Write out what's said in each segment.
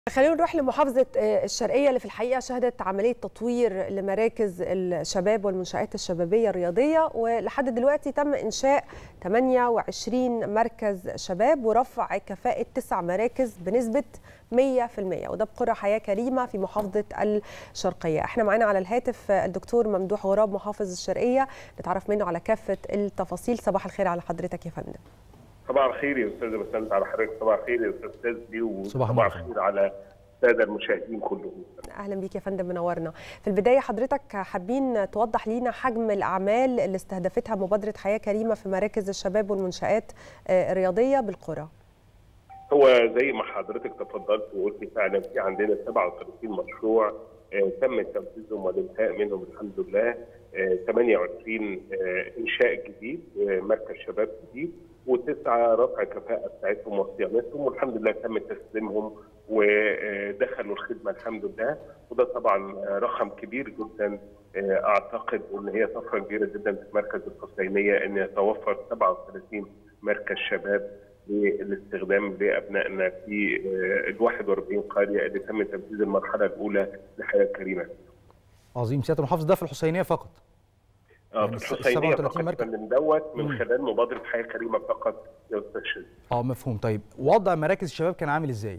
خلينا نروح لمحافظة الشرقية اللي في الحقيقة شهدت عملية تطوير لمراكز الشباب والمنشآت الشبابية الرياضية ولحد دلوقتي تم إنشاء 28 مركز شباب ورفع كفاءة تسع مراكز بنسبة 100% وده بقرى حياة كريمة في محافظة الشرقية احنا معانا على الهاتف الدكتور ممدوح غراب محافظ الشرقية نتعرف منه على كافة التفاصيل صباح الخير على حضرتك يا فندم صباح الخير يا استاذ بسنت على حضرتك صباح الخير يا استاذ دي صباح وصباح الخير على الساده المشاهدين كلهم اهلا بيك يا فندم منورنا في البدايه حضرتك حابين توضح لينا حجم الاعمال اللي استهدفتها مبادره حياه كريمه في مراكز الشباب والمنشات الرياضيه بالقرى هو زي ما حضرتك تفضلت وقلت فعلا في عندنا 37 مشروع آه تم تنفيذهم والانتهاء منهم الحمد لله آه 28 آه انشاء جديد مركز شباب جديد وتسعه رفع كفاءه بتاعتهم وصيانتهم والحمد لله تم تسليمهم ودخلوا الخدمه الحمد لله وده طبعا رقم كبير جدا اعتقد ان هي طفره كبيره جدا في مركز الحسينيه ان يتوفر 37 مركز شباب للاستخدام لابنائنا في ال 41 قريه اللي تم تنفيذ المرحله الاولى لحياه كريمه. عظيم سياده المحافظ ده في الحسينيه فقط. اه في الحسينيه فقط من دوت من خلال مبادره حياه كريمه فقط يا استاذ شيخ. اه مفهوم طيب وضع مراكز الشباب كان عامل ازاي؟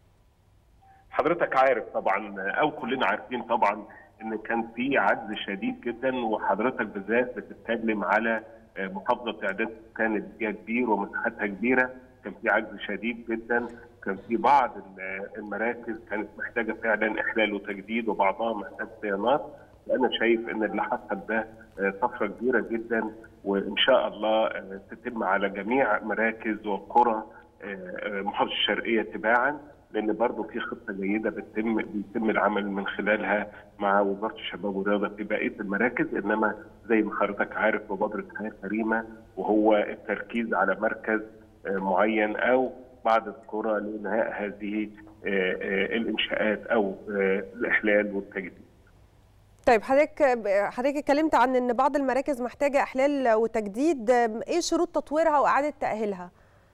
حضرتك عارف طبعا او كلنا عارفين طبعا ان كان في عجز شديد جدا وحضرتك بالذات بتتكلم على محافظه تعداد كانت فيها كبير ومساحتها كبيره كان في عجز شديد جدا كان في بعض المراكز كانت محتاجه فعلا احلال وتجديد وبعضها محتاج صيانات انا شايف ان اللي حصل ده طفره كبيره جدا وان شاء الله تتم على جميع مراكز وقرى محافظه الشرقيه تباعا لان برضه في خطه جيده بتتم بيتم العمل من خلالها مع وزاره الشباب والرياضه في بقيه المراكز انما زي ما حضرتك عارف مبادره حياه كريمه وهو التركيز على مركز معين او بعض القرى لانهاء هذه الانشاءات او الاحلال والتجديد. طيب حضرتك حضرتك اتكلمت عن ان بعض المراكز محتاجه احلال وتجديد، ايه شروط تطويرها واعاده تاهيلها؟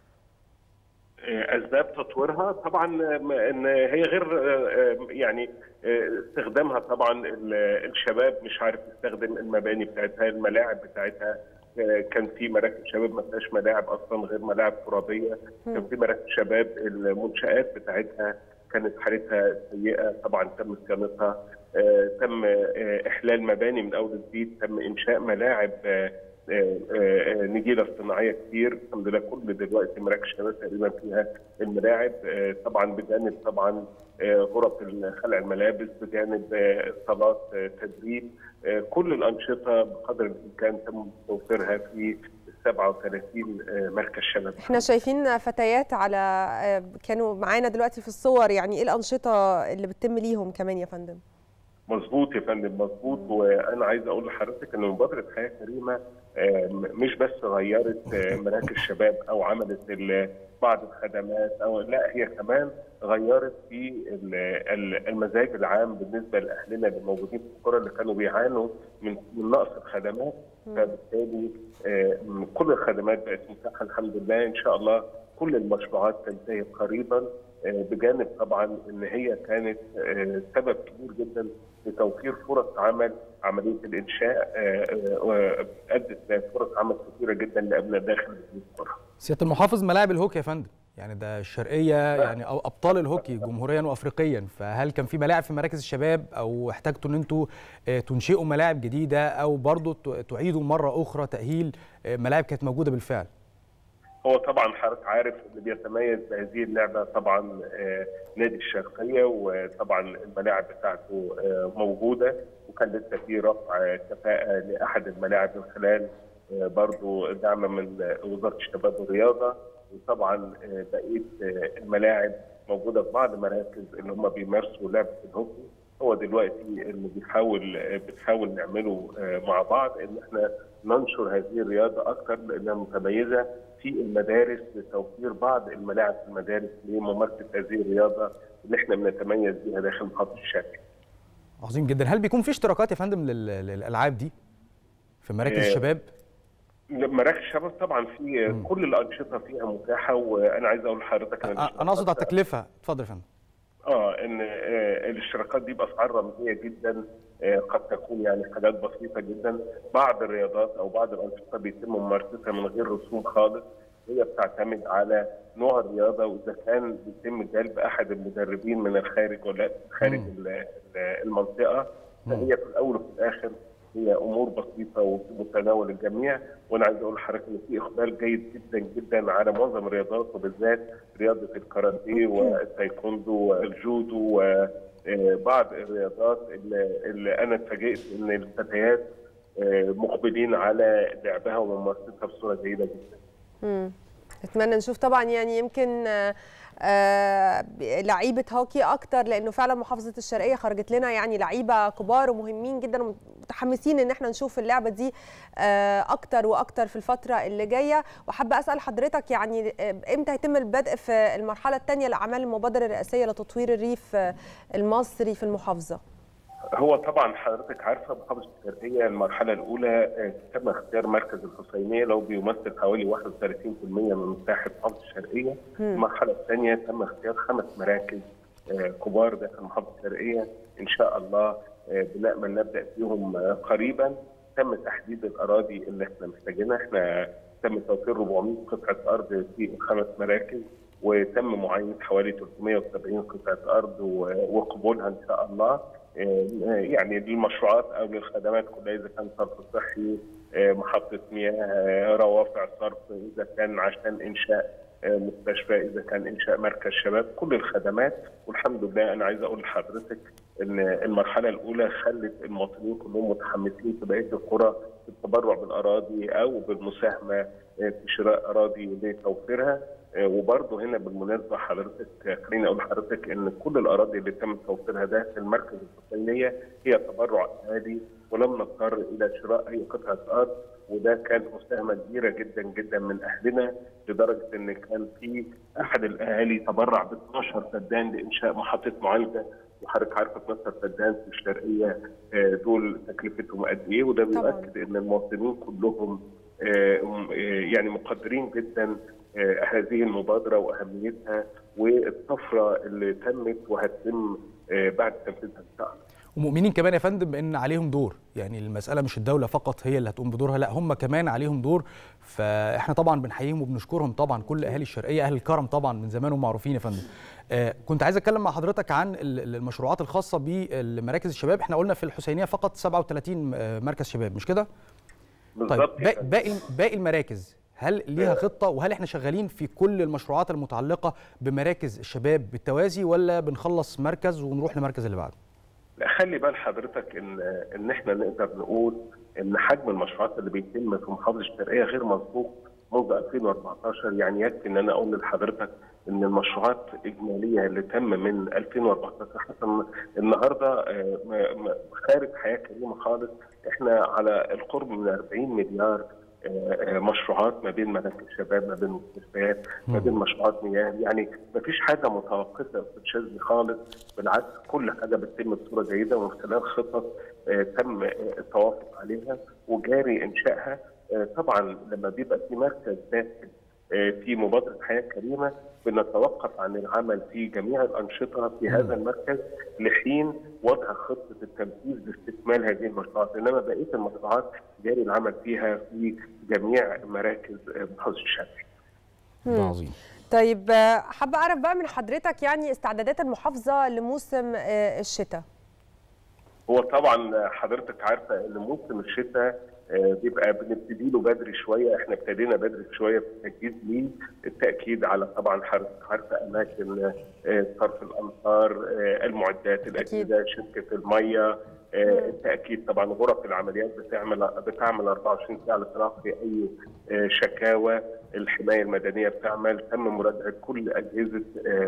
اسباب تطويرها طبعا ان هي غير يعني استخدامها طبعا الشباب مش عارف يستخدم المباني بتاعتها الملاعب بتاعتها كان في مراكز شباب ما فيهاش ملاعب اصلا غير ملاعب ترابيه كان في مراكز شباب المنشات بتاعتها كانت حالتها سيئه طبعا تم صيانتها تم احلال مباني من اول جديد تم انشاء ملاعب نجيله اصطناعيه كتير الحمد لله كل دلوقتي مراكز شباب تقريبا فيها الملاعب طبعا بجانب طبعا غرف خلع الملابس بجانب صالات تدريب كل الانشطه بقدر الامكان تم توفيرها في 37 مركز شباب احنا شايفين فتيات على كانوا معانا دلوقتي في الصور يعني ايه الانشطه اللي بتتم ليهم كمان يا فندم مظبوط يا فندم مظبوط وانا عايز اقول لحضرتك ان مبادره حياه كريمه مش بس غيرت مراكز شباب او عملت بعض الخدمات او لا هي كمان غيرت في المزاج العام بالنسبه لاهلنا اللي موجودين في القرى اللي كانوا بيعانوا من من نقص الخدمات فبالتالي كل الخدمات بقت متاحه الحمد لله ان شاء الله كل المشروعات تنتهي قريبا بجانب طبعا ان هي كانت سبب كبير جدا لتوفير فرص عمل عمليه الانشاء ادت لفرص عمل كثيره جدا لابناء داخل القرى. سياده المحافظ ملاعب الهوكي يا فندم يعني ده الشرقيه يعني او ابطال الهوكي جمهوريا وافريقيا فهل كان في ملاعب في مراكز الشباب او احتجتوا ان انتوا تنشئوا ملاعب جديده او برضه تعيدوا مره اخرى تاهيل ملاعب كانت موجوده بالفعل؟ هو طبعا حضرتك عارف اللي بيتميز بهذه اللعبه طبعا نادي الشرقيه وطبعا الملاعب بتاعته موجوده وكان لسه في رفع كفاءه لاحد الملاعب من خلال برضه دعم من وزاره الشباب والرياضه وطبعا بقيه الملاعب موجوده في بعض المراكز اللي هم بيمارسوا لعبه الهوكي هو دلوقتي اللي بيحاول بنحاول نعمله مع بعض ان احنا ننشر هذه الرياضه اكثر لانها متميزه في المدارس لتوفير بعض الملاعب في المدارس لممارسه هذه الرياضه اللي احنا بنتميز بها داخل محافظه الشرقيه. عظيم جدا، هل بيكون في اشتراكات يا فندم للالعاب دي في مراكز آه الشباب؟ مراكز الشباب طبعا في م. كل الانشطه فيها متاحه وانا عايز اقول لحضرتك انا انا اقصد على التكلفه اتفضل يا فندم اه ان آه الاشتراكات دي باسعار رمزيه جدا آه قد تكون يعني حاجات بسيطه جدا بعض الرياضات او بعض الانشطه بيتم ممارستها من غير رسوم خالص هي بتعتمد على نوع الرياضه واذا كان بيتم جلب احد المدربين من الخارج ولا خارج المنطقه فهي في الاول وفي الاخر هي امور بسيطه وفي متناول الجميع وانا عايز اقول لحضرتك ان في اقبال جيد جدا جدا على معظم الرياضات وبالذات رياضه الكاراتيه والتايكوندو والجودو وبعض الرياضات اللي, اللي انا اتفاجئت ان الفتيات مقبلين على لعبها وممارستها بصوره جيده جدا. امم اتمنى نشوف طبعا يعني يمكن آه لعيبه هوكي اكتر لانه فعلا محافظه الشرقيه خرجت لنا يعني لعيبه كبار ومهمين جدا ومتحمسين ان احنا نشوف اللعبه دي آه اكتر واكتر في الفتره اللي جايه وحابه اسال حضرتك يعني امتى هيتم البدء في المرحله الثانيه لاعمال المبادره الرئاسيه لتطوير الريف المصري في المحافظه هو طبعا حضرتك عارفه محافظه الشرقيه المرحله الاولى تم اختيار مركز الحسينيه لو بيمثل حوالي 31% من مساحه محافظه الشرقيه، المرحله الثانيه تم اختيار خمس مراكز كبار داخل محافظه الشرقيه ان شاء الله بنامل نبدا فيهم قريبا تم تحديد الاراضي اللي احنا محتاجينها احنا تم توفير 400 قطعه ارض في الخمس مراكز وتم معاينه حوالي 370 قطعه ارض وقبولها ان شاء الله يعني للمشروعات او للخدمات كلها اذا كان صرف صحي محطه مياه روافع صرف اذا كان عشان انشاء مستشفى اذا كان انشاء مركز شباب كل الخدمات والحمد لله انا عايز اقول لحضرتك ان المرحله الاولى خلت المواطنين كلهم متحمسين في بقيه القرى في التبرع بالاراضي او بالمساهمه في شراء اراضي لتوفيرها وبرضه هنا بالمناسبه حضرتك خليني اقول لحضرتك ان كل الاراضي اللي تم توفيرها ده في المركز الحسينيه هي تبرع اهالي ولم نضطر الى شراء اي قطعه ارض وده كان مساهمه كبيره جدا جدا من اهلنا لدرجه ان كان في احد الاهالي تبرع ب 12 فدان لانشاء محطه معالجه وحضرتك عارفه 12 فدان في الشرقيه دول تكلفتهم قد ايه وده بيؤكد ان المواطنين كلهم يعني مقدرين جدا هذه المبادره واهميتها والطفره اللي تمت وهتتم بعد تنفيذها ان شاء الله. ومؤمنين كمان يا فندم بان عليهم دور يعني المساله مش الدوله فقط هي اللي هتقوم بدورها لا هم كمان عليهم دور فاحنا طبعا بنحييهم وبنشكرهم طبعا كل اهالي الشرقيه اهل الكرم طبعا من زمان ومعروفين يا فندم آه كنت عايز اتكلم مع حضرتك عن المشروعات الخاصه بمراكز الشباب احنا قلنا في الحسينيه فقط 37 مركز شباب مش كده طيب باقي باقي المراكز هل ليها خطه وهل احنا شغالين في كل المشروعات المتعلقه بمراكز الشباب بالتوازي ولا بنخلص مركز ونروح للمركز اللي بعده لا خلي بال حضرتك ان ان احنا نقدر نقول ان حجم المشروعات اللي بيتم في محافظه الشرقيه غير مسبوق منذ 2014 يعني يكفي ان انا اقول لحضرتك ان المشروعات الاجماليه اللي تم من 2014 حتى النهارده خارج حياه كريمه خالص احنا على القرب من 40 مليار مشروعات ما بين مراكز شباب ما بين مستشفيات ما بين مشروعات مياه يعني ما فيش حاجه متوقفه في الشاذلي خالص بالعكس كل حاجه بتتم بصوره جيده ومن خلال خطط تم التوافق عليها وجاري انشائها طبعا لما بيبقى في مركز داخل في مبادره حياه كريمه بنتوقف عن العمل في جميع الانشطه في هذا المركز لحين وضع خطه التنفيذ لاستكمال هذه المشروعات، انما بقيه المشروعات جاري العمل فيها في جميع مراكز محافظه الشرقيه. عظيم. طيب حابه اعرف بقى من حضرتك يعني استعدادات المحافظه لموسم الشتاء. هو طبعا حضرتك عارفه ان موسم الشتاء بيبقى بنبتدي له بدري شويه احنا ابتدينا بدري شويه في التجهيز ليه التاكيد على طبعا عارفه اماكن صرف الامطار المعدات الاجهزه شركه الميه التاكيد طبعا غرف العمليات بتعمل بتعمل 24 ساعه لتلقي اي شكاوى الحمايه المدنيه بتعمل تم مراجعه كل اجهزه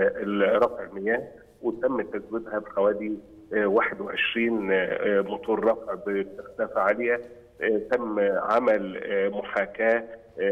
رفع المياه وتم تزويدها بحوالي 21 موتور رفع بكثافه عاليه تم عمل محاكاه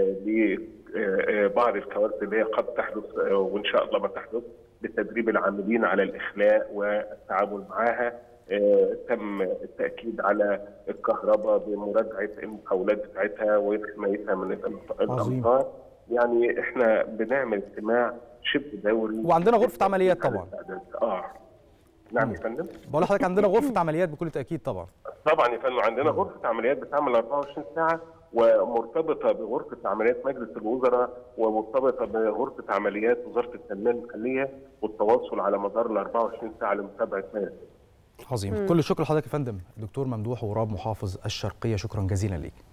لبعض الكوارث اللي هي قد تحدث وان شاء الله ما تحدث بتدريب العاملين على الاخلاء والتعامل معها تم التاكيد على الكهرباء بمراجعه المقاولات بتاعتها وحمايتها من الامطار يعني احنا بنعمل اجتماع شبه دوري وعندنا غرفة عمليات طبعا. اه نعم يا فندم بقول لحضرتك عندنا غرفه عمليات بكل تاكيد طبعا طبعا يا فندم عندنا غرفه عمليات بتعمل 24 ساعه ومرتبطه بغرفه عمليات مجلس الوزراء ومرتبطه بغرفه عمليات وزاره التنميه المحليه والتواصل على مدار ال 24 ساعه لمتابعه ما يتم. عظيم كل الشكر لحضرتك يا فندم دكتور ممدوح غراب محافظ الشرقيه شكرا جزيلا ليك